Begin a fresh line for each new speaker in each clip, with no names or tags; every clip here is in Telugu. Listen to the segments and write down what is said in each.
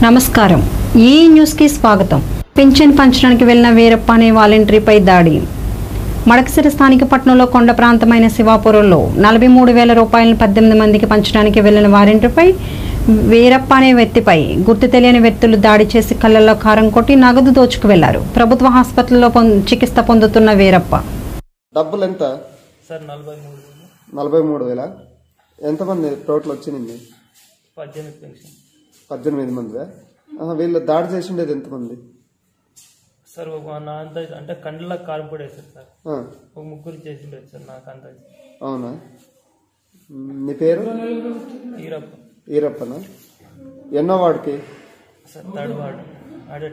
నమస్కారం ఈ న్యూస్కి స్వాగతం పింఛన్ పంచడానికి వెళ్లిన వీరప్ప అనే వాలంటరీపై దాడి మడకసిర స్థానిక పట్టణంలో కొండ ప్రాంతమైన శివాపురంలో నలభై మూడు వేల రూపాయలను పద్దెనిమిది మందికి పంచడానికి వెళ్లిన వాలంటీర్పై వీరప్ప అనే వ్యక్తిపై గుర్తు తెలియని వ్యక్తులు దాడి చేసి కళ్ళల్లో కారం కొట్టి నగదు దోచుకు వెళ్లారు ప్రభుత్వ ఆసుపత్రిలో పొం- చికిత్స పొందుతున్న వీరప్ప
డబ్బులు ఎంత
సార్ నలభై మూడు
నలభై మూడు వేల ఎంతమంది టోటల్ వచ్చింది
పద్దెనిమిది పెన్షన్
పద్దెనిమిది మంది వీళ్ళు దాడి చేసిండేది ఎంతమంది
సార్ ఒక నా అంత అంటే కండ్ల కారం కూడా వేసారు సార్
ఆ,
ఒక ముగ్గురు చేసిండేది సార్ నాకు అంత
అవునా మ్, నీ పేరు
ఈరప్ప
ఈరప్పనా ఎన్నో వాడికి
సార్ థర్డ్ వార్డు అదే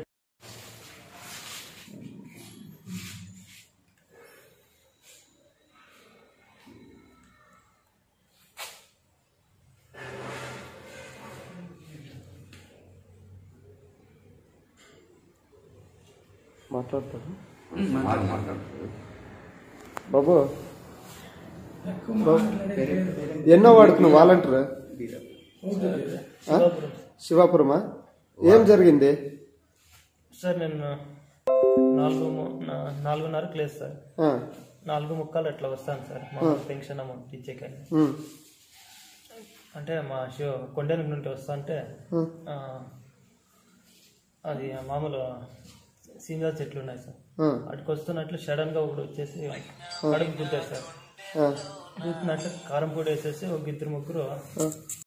మాట్లాడతాడు బాబు బాబు, ఎన్నో వాడికి నువ్వు వాలంటీర్
శివాపురం
శివాపురమా ఏం జరిగింది
సార్ నేను నాలుగు ము- నా- నాలుగున్నరకు లేదు సార్
ఆ,
నాలుగు ముక్కలు అట్లా వస్తాను సార్ మా పెన్షన్ అమౌంట్ ఇచ్చేకాని
ఉమ్,
అంటే మా శివ కొండెనక నుండి వస్తా అంటే
ఉమ్,
ఆ, అది మామూలు సీనియర్ చెట్లు ఉన్నాయి సార్
ఆ,
అటుకు వస్తున్నట్లు సడన్ గా ఒకడు వచ్చేసి కడుపు గుద్దారు సార్
ఆ,
గుద్దినట్లు కారం పొడి వేసేసి ఒక ఇద్దరు ముగ్గురు